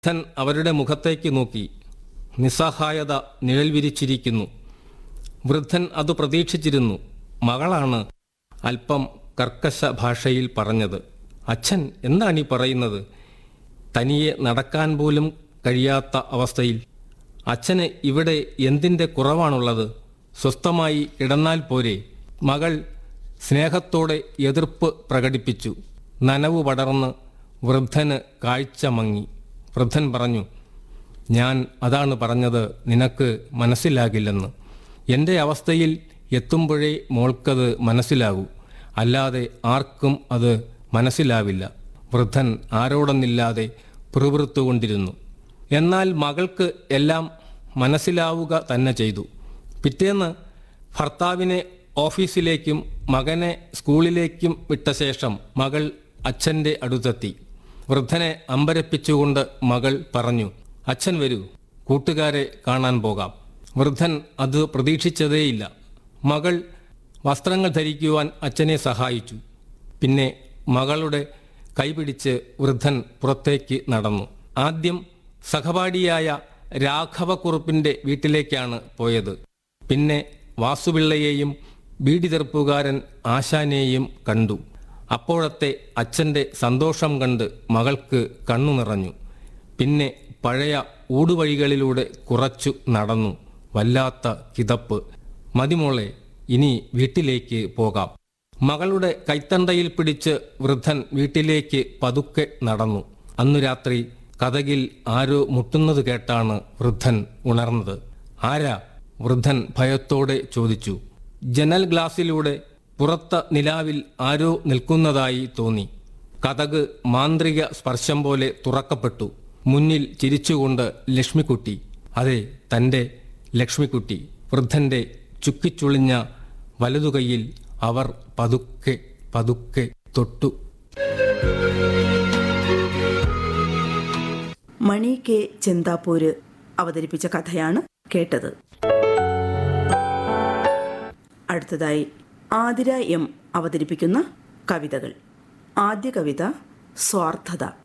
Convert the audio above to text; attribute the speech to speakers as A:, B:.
A: വൃദ്ധൻ അവരുടെ മുഖത്തേക്ക് നോക്കി നിസ്സഹായത നിഴൽ വിരിച്ചിരിക്കുന്നു വൃദ്ധൻ അത് പ്രതീക്ഷിച്ചിരുന്നു മകളാണ് അല്പം കർക്കശ ഭാഷയിൽ പറഞ്ഞത് അച്ഛൻ എന്താണ് ഈ പറയുന്നത് തനിയെ നടക്കാൻ പോലും കഴിയാത്ത അവസ്ഥയിൽ അച്ഛന് ഇവിടെ എന്തിൻ്റെ കുറവാണുള്ളത് സ്വസ്ഥമായി കിടന്നാൽ പോരെ മകൾ സ്നേഹത്തോടെ എതിർപ്പ് പ്രകടിപ്പിച്ചു നനവ് പടർന്ന് വൃദ്ധന് കാഴ്ച മങ്ങി വൃദ്ധൻ പറഞ്ഞു ഞാൻ അതാണ് പറഞ്ഞത് നിനക്ക് മനസ്സിലാകില്ലെന്ന് എൻ്റെ അവസ്ഥയിൽ എത്തുമ്പോഴേ മോൾക്കത് മനസ്സിലാകൂ അല്ലാതെ ആർക്കും അത് മനസ്സിലാവില്ല വൃദ്ധൻ ആരോടെന്നില്ലാതെ പിറുപിറുത്തുകൊണ്ടിരുന്നു എന്നാൽ മകൾക്ക് എല്ലാം മനസ്സിലാവുക തന്നെ ചെയ്തു പിറ്റേന്ന് ഭർത്താവിനെ ഓഫീസിലേക്കും മകനെ സ്കൂളിലേക്കും വിട്ട ശേഷം മകൾ അച്ഛൻ്റെ അടുത്തെത്തി വൃദ്ധനെ അമ്പരപ്പിച്ചുകൊണ്ട് മകൾ പറഞ്ഞു അച്ഛൻ വരൂ കൂട്ടുകാരെ കാണാൻ പോകാം വൃദ്ധൻ അത് പ്രതീക്ഷിച്ചതേയില്ല മകൾ വസ്ത്രങ്ങൾ ധരിക്കുവാൻ അച്ഛനെ സഹായിച്ചു പിന്നെ മകളുടെ കൈപിടിച്ച് വൃദ്ധൻ പുറത്തേക്ക് നടന്നു ആദ്യം സഹപാഠിയായ രാഘവക്കുറുപ്പിന്റെ വീട്ടിലേക്കാണ് പോയത് പിന്നെ വാസുപിള്ളയെയും ബീഡിതെറുപ്പുകാരൻ ആശാനെയും കണ്ടു അപ്പോഴത്തെ അച്ഛൻ്റെ സന്തോഷം കണ്ട് മകൾക്ക് കണ്ണു നിറഞ്ഞു പിന്നെ പഴയ ഊടുവഴികളിലൂടെ കുറച്ചു നടന്നു വല്ലാത്ത കിതപ്പ് മതിമോളെ ഇനി വീട്ടിലേക്ക് പോകാം മകളുടെ കൈത്തണ്ടയിൽ പിടിച്ച് വൃദ്ധൻ വീട്ടിലേക്ക് പതുക്കെ നടന്നു അന്നു രാത്രി കഥകിൽ ആരോ മുട്ടുന്നത് കേട്ടാണ് വൃദ്ധൻ ഉണർന്നത് ആരാ വൃദ്ധൻ ഭയത്തോടെ ചോദിച്ചു ജനൽ ഗ്ലാസിലൂടെ പുറത്ത നിലാവിൽ ആരോ നിൽക്കുന്നതായി തോന്നി കഥക് മാന്ത്രിക സ്പർശം പോലെ തുറക്കപ്പെട്ടു മുന്നിൽ ചിരിച്ചുകൊണ്ട് ലക്ഷ്മിക്കുട്ടി അതെ തൻ്റെ ലക്ഷ്മിക്കുട്ടി വൃദ്ധന്റെ ചുക്കിച്ചുളിഞ്ഞ വലതുകൈയിൽ അവർ പതുക്കെ പതുക്കെ തൊട്ടു
B: മണി കെ ചെന്താപ്പൂര് അവതരിപ്പിച്ച കഥയാണ് കേട്ടത് അടുത്തതായി ആതിര എം അവതരിപ്പിക്കുന്ന കവിതകൾ ആദ്യ കവിത സ്വാർത്ഥത